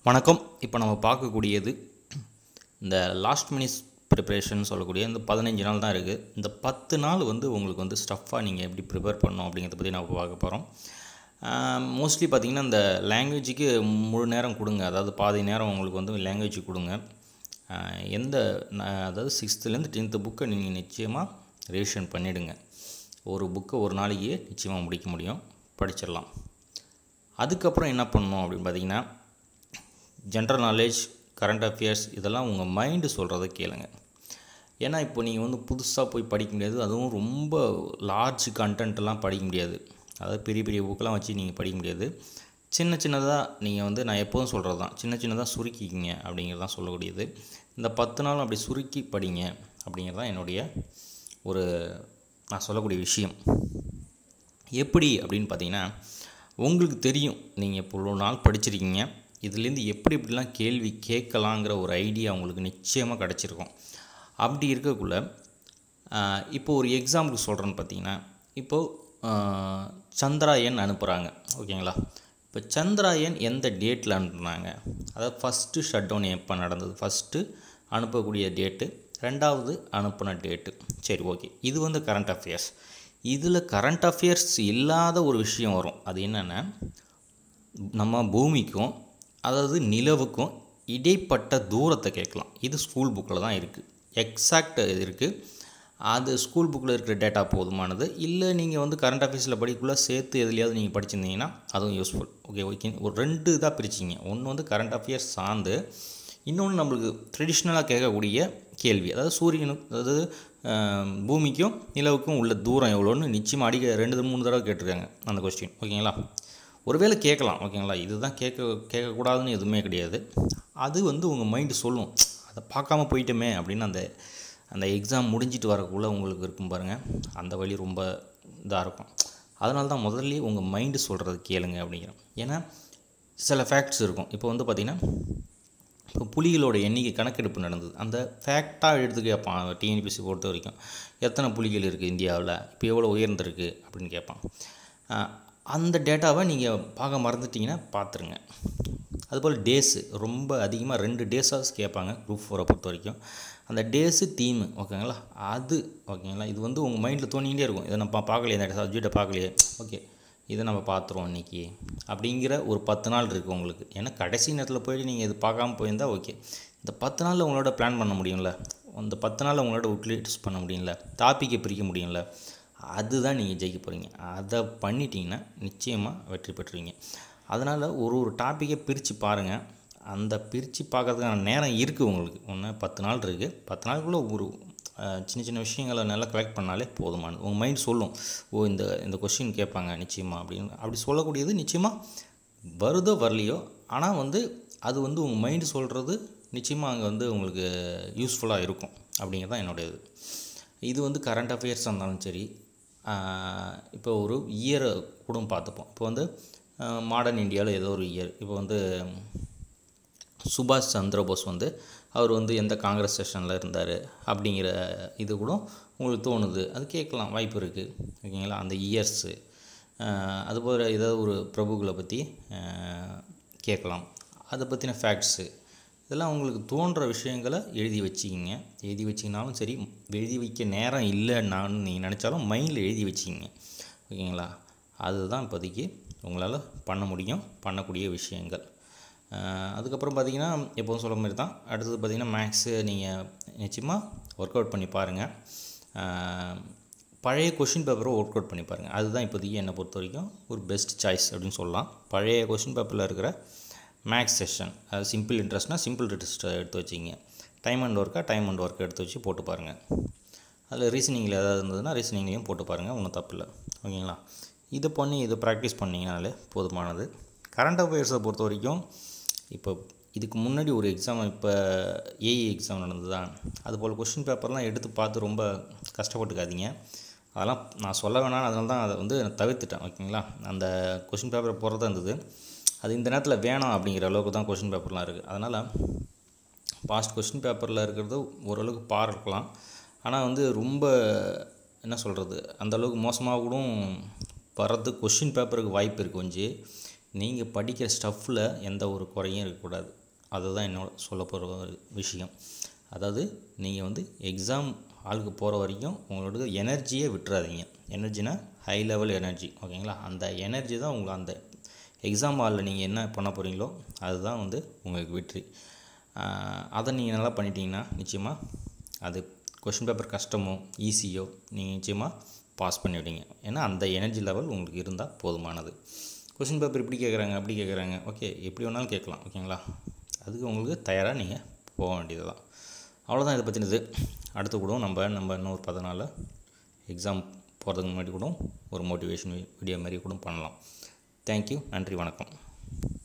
வணக்கம் இப்போ நம்ம பார்க்கக்கூடியது இந்த லாஸ்ட் மினிட்ஸ் ப்ரிப்பரேஷன் சொல்லக்கூடிய இந்த பதினஞ்சு நாள் தான் இருக்குது இந்த பத்து நாள் வந்து உங்களுக்கு வந்து ஸ்டஃப்பாக நீங்கள் எப்படி ப்ரிப்பேர் பண்ணணும் அப்படிங்கிறத பற்றி நம்ம பார்க்க போகிறோம் மோஸ்ட்லி பார்த்திங்கன்னா இந்த லாங்குவேஜுக்கு முழு நேரம் கொடுங்க அதாவது பாதி நேரம் உங்களுக்கு வந்து லாங்குவேஜ் கொடுங்க ஆஹ் எந்த ந- அதாவது சிக்ஸ்த்துலேருந்து டென்த்து புக்கை நீங்கள் நிச்சயமாக ரிவிஷன் பண்ணிவிடுங்க ஒரு புக்கை ஒரு நாளைக்கு நிச்சயமாக முடிக்க முடியும் படிச்சிடலாம் அதுக்கப்புறம் என்ன பண்ணணும் அப்படின்னு பார்த்தீங்கன்னா ஜென்ரல் நாலேஜ் கரண்ட் அஃபேர்ஸ் இதெல்லாம் உங்கள் மைண்டு சொல்கிறத கேளுங்க ஏன்னா இப்போ நீங்கள் வந்து புதுசாக போய் படிக்க முடியாது அதுவும் ரொம்ப லார்ஜ் கண்டென்ட்லாம் படிக்க முடியாது அதாவது பெரிய பெரிய புக்கெலாம் வச்சு நீங்கள் படிக்க முடியாது சின்ன சின்னதாக நீங்கள் வந்து நான் எப்போதும் சொல்கிறது தான் சின்ன சின்னதாக சுருக்கிக்கிங்க அப்படிங்கிறது தான் சொல்லக்கூடியது இந்த பத்து நாளும் அப்படி சுருக்கி படிங்க அப்படிங்கிறது தான் என்னுடைய ஒரு நான் சொல்லக்கூடிய விஷயம் எப்படி அப்படின்னு பார்த்தீங்கன்னா உங்களுக்கு தெரியும் நீங்கள் இப்போ இவ்வளோ நாள் படிச்சிருக்கீங்க இதுலேருந்து எப்படி எப்படிலாம் கேள்வி கேட்கலாங்கிற ஒரு ஐடியா உங்களுக்கு நிச்சயமாக கிடச்சிருக்கும் அப்படி இருக்கக்குள்ள ஆஹ், இப்போ ஒரு எக்ஸாம்பிள் சொல்கிறேன்னு பார்த்தீங்கன்னா இப்போது ஆஹ், சந்திராயன் அனுப்புகிறாங்க ஓகேங்களா இப்போ சந்திராயன் எந்த டேட்டில் அனுப்புனாங்க அதாவது ஃபஸ்ட்டு ஷட் டவுன் எப்போ நடந்தது ஃபஸ்ட்டு அனுப்பக்கூடிய டேட்டு ரெண்டாவது அனுப்பின டேட்டு சரி ஓகே இது வந்து கரண்ட் அஃபேர்ஸ் இதில் கரண்ட் அஃபேர்ஸ் இல்லாத ஒரு விஷயம் வரும் அது என்னென்னா நம்ம பூமிக்கும் அதாவது நிலவுக்கும் இடைப்பட்ட தூரத்தை கேட்கலாம் இது ஸ்கூல் புக்கில் தான் இருக்குது எக்ஸாக்ட் இருக்குது அது ஸ்கூல் புக்கில் இருக்கிற டேட்டா போதுமானது இல்லை நீங்கள் வந்து கரண்ட் அஃபேர்ஸில் படிக்கக்குள்ள சேர்த்து எதுலையாவது நீங்கள் படிச்சிருந்தீங்கன்னா அதுவும் யூஸ்ஃபுல் ஓகே ஓகே ஒரு ரெண்டு இதாக பிரிச்சிங்க ஒன்று வந்து கரண்ட் அஃபேர்ஸ் சார்ந்து இன்னொன்று நம்மளுக்கு ட்ரெடிஷ்னலாக கேட்கக்கூடிய கேள்வி அதாவது சூரியனுக்கு அதாவது ஆஹ், பூமிக்கும் நிலவுக்கும் உள்ள தூரம் எவ்வளோன்னு நிச்சயமாக அடிக்க ரெண்டு மூணு தடவை கேட்டிருக்காங்க அந்த கொஸ்டின் ஓகேங்களா ஒருவேளை கேட்கலாம் ஓகேங்களா இதுதான் கேட்க கேட்கக்கூடாதுன்னு எதுவுமே கிடையாது அது வந்து உங்கள் மைண்டு சொல்லும் அதை பார்க்காம போயிட்டோமே அப்படின்னு அந்த அந்த எக்ஸாம் முடிஞ்சிட்டு வரக்குள்ள உங்களுக்கு இருக்கும் பாருங்கள் அந்த வழி ரொம்ப இதாக இருக்கும் அதனால தான் முதல்லயே உங்கள் மைண்டு சொல்கிறது கேளுங்க அப்படிங்கிறேன் ஏன்னா சில ஃபேக்ட்ஸ் இருக்கும் இப்போ வந்து பார்த்திங்கன்னா இப்போ புலிகளோட எண்ணிக்கை கணக்கெடுப்பு நடந்தது அந்த ஃபேக்டாக எடுத்து கேட்பான் டிஎன்பிசி பொறுத்த வரைக்கும் எத்தனை புலிகள் இருக்குது இந்தியாவில் இப்போ எவ்வளோ உயர்ந்திருக்கு அப்படின்னு கேட்பான் ஆஹ் அந்த டேட்டாவை நீங்கள் பார்க்க மறந்துட்டீங்கன்னா பார்த்துருங்க அதுபோல் டேஸு ரொம்ப அதிகமாக ரெண்டு டேஸாக கேட்பாங்க குரூப் ஃபோரை பொறுத்த வரைக்கும் அந்த டேஸு தீமு ஓகேங்களா அது ஓகேங்களா இது வந்து உங்கள் மைண்டில் தோணிகிட்டே இருக்கும் இதை நம்ம பார்க்கலையே இந்த சப்ஜெக்டை பார்க்கலையே ஓகே இதை நம்ம பார்த்துருவோம் இன்றைக்கி அப்படிங்கிற ஒரு பத்து நாள் இருக்குது உங்களுக்கு ஏன்னா கடைசி நேரத்தில் போயிட்டு நீங்கள் இது பார்க்காம போயிருந்தா ஓகே இந்த பத்து நாளில் உங்களோட பிளான் பண்ண முடியும்ல அந்த பத்து நாளில் உங்களோட யூட்டிலைஸ் பண்ண முடியும்ல டாப்பிக்கை பிரிக்க முடியும்ல அதுதான் நீங்கள் ஜெயிக்க போகிறீங்க அதை பண்ணிட்டீங்கன்னா நிச்சயமாக வெற்றி பெற்றுவீங்க அதனால் ஒரு ஒரு டாப்பிக்கை பிரித்து பாருங்கள் அந்த பிரித்து பார்க்கறதுக்கான நேரம் இருக்குது உங்களுக்கு ஒன்று பத்து நாள் இருக்குது பத்து நாளுக்குள்ளே ஒரு அஹ், சின்ன சின்ன விஷயங்களை நல்லா கலெக்ட் பண்ணாலே போதுமானது உங்கள் மைண்ட் சொல்லும் ஓ இந்த இந்த கொஷின் கேட்பாங்க நிச்சயமாக அப்படின்னு அப்படி சொல்லக்கூடியது நிச்சயமாக வருதோ வரலையோ ஆனால் வந்து அது வந்து உங்கள் மைண்டு சொல்கிறது நிச்சயமாக அங்கே வந்து உங்களுக்கு யூஸ்ஃபுல்லாக இருக்கும் அப்படிங்கிறது தான் என்னுடைய இது இது வந்து கரண்ட் அஃபேர்ஸாக இருந்தாலும் சரி ஆஹ் இப்போ ஒரு இயரை கூட பார்த்துப்போம் இப்போ வந்து மாடர்ன் இந்தியாவில் ஏதோ ஒரு இயர் இப்போ வந்து சுபாஷ் சந்திர போஸ் வந்து அவர் வந்து எந்த காங்கிரஸ் செஷனில் இருந்தார் அப்படிங்கிற இது கூட உங்களுக்கு தோணுது அது கேட்கலாம் வாய்ப்பு இருக்குது ஓகேங்களா அந்த இயர்ஸு அதுபோல் ஏதாவது ஒரு பிரபுக்களை பற்றி கேட்கலாம் அதை பற்றின ஃபேக்ட்ஸு இதெல்லாம் உங்களுக்கு தோன்ற விஷயங்களை எழுதி வச்சுக்கிங்க எழுதி வச்சிங்கனாலும் சரி எழுதி வைக்க நேரம் இல்லைன்னான்னு நீங்கள் நினச்சாலும் மைண்டில் எழுதி வச்சுக்கிங்க ஓகேங்களா அதுதான் இப்போதைக்கு உங்களால் பண்ண முடியும் பண்ணக்கூடிய விஷயங்கள் அஹ் அதுக்கப்புறம் பார்த்தீங்கன்னா எப்போதும் சொல்ல மாதிரி தான் அடுத்தது பார்த்தீங்கன்னா மேக்ஸு நீங்கள் நிச்சயமாக ஒர்க் அவுட் பண்ணி பாருங்கள் அஹ் பழைய கொஷின் பேப்பரை ஒர்க் அவுட் பண்ணி பாருங்கள் அதுதான் இப்போதைக்கு என்னை பொறுத்த வரைக்கும் ஒரு பெஸ்ட் சாய்ஸ் அப்படின்னு சொல்லலாம் பழைய கொஷின் பேப்பரில் இருக்கிற மேக்ஸ் செஷன் அது சிம்பிள் இன்ட்ரெஸ்ட்னால் சிம்பிள் இன்ட்ரெஸ்ட் எடுத்து வச்சிங்க டைம் அண்ட் ஒர்க்காக டைம் அண்ட் ஒர்க் எடுத்து வச்சு போட்டு பாருங்கள் அதில் ரீசனிங்கில் ஏதாவது இருந்ததுன்னா ரீசனிங்லேயும் போட்டு பாருங்கள் ஒன்றும் தப்பு இல்லை ஓகேங்களா இதை பண்ணி இதை ப்ராக்டிஸ் பண்ணிங்கனாலே போதுமானது கரண்ட் அஃபேர்ஸை பொறுத்த வரைக்கும் இப்போ இதுக்கு முன்னாடி ஒரு எக்ஸாம் இப்போ ஏஇ எக்ஸாம் நடந்ததா அதுபோல் கொஷின் பேப்பர்லாம் எடுத்து பார்த்து ரொம்ப கஷ்டப்பட்டுக்காதீங்க அதெல்லாம் நான் சொல்ல வேணாம் அதனால தான் அதை வந்து நான் தவிர்த்துட்டேன் ஓகேங்களா அந்த கொஷின் பேப்பர் போகிறதா இருந்தது அது இந்த நேரத்தில் வேணாம் அப்படிங்கிற அளவுக்கு தான் கொஷின் பேப்பர்லாம் இருக்குது அதனால் பாஸ்ட் கொஸ்டின் பேப்பரில் இருக்கிறது ஓரளவுக்கு பார்க்கலாம் ஆனால் வந்து ரொம்ப என்ன சொல்கிறது அந்த அளவுக்கு மோசமாக கூட வர்றது கொஷின் பேப்பருக்கு வாய்ப்பு இருக்குது கொஞ்சம் நீங்கள் படிக்கிற ஸ்டஃப்பில் எந்த ஒரு குறையும் இருக்கக்கூடாது அதுதான் என்னோட சொல்ல போகிற ஒரு விஷயம் அதாவது நீங்கள் வந்து எக்ஸாம் ஹாலுக்கு போகிற வரைக்கும் உங்களோட எனர்ஜியே விட்டுறாதீங்க எனர்ஜினா ஹை லெவல் எனர்ஜி ஓகேங்களா அந்த எனர்ஜி தான் உங்களை அந்த எக்ஸாம் ஹாலில் நீங்கள் என்ன பண்ண போகிறீங்களோ அதுதான் வந்து உங்களுக்கு வெற்றி ஆஹ் அதை நீங்கள் நல்லா பண்ணிட்டீங்கன்னா நிச்சயமாக அது கொஷின் பேப்பர் கஷ்டமோ ஈஸியோ நீங்கள் நிச்சயமாக பாஸ் பண்ணிவிடுங்க ஏன்னா அந்த எனர்ஜி லெவல் உங்களுக்கு இருந்தால் போதுமானது கொஷின் பேப்பர் இப்படி கேட்குறாங்க அப்படி கேட்குறாங்க ஓகே எப்படி வேணாலும் கேட்கலாம் ஓகேங்களா அதுக்கு உங்களுக்கு தயாராக நீங்கள் போக வேண்டியது தான் அவ்வளோதான் இதை பற்றினது அடுத்து கூட நம்ம நம்ம இன்னொரு பதினால எக்ஸாம் போகிறதுக்கு முன்னாடி கூட ஒரு மோட்டிவேஷன் வீடியோ மாதிரி கூட பண்ணலாம் தேங்க்யூ நன்றி வணக்கம்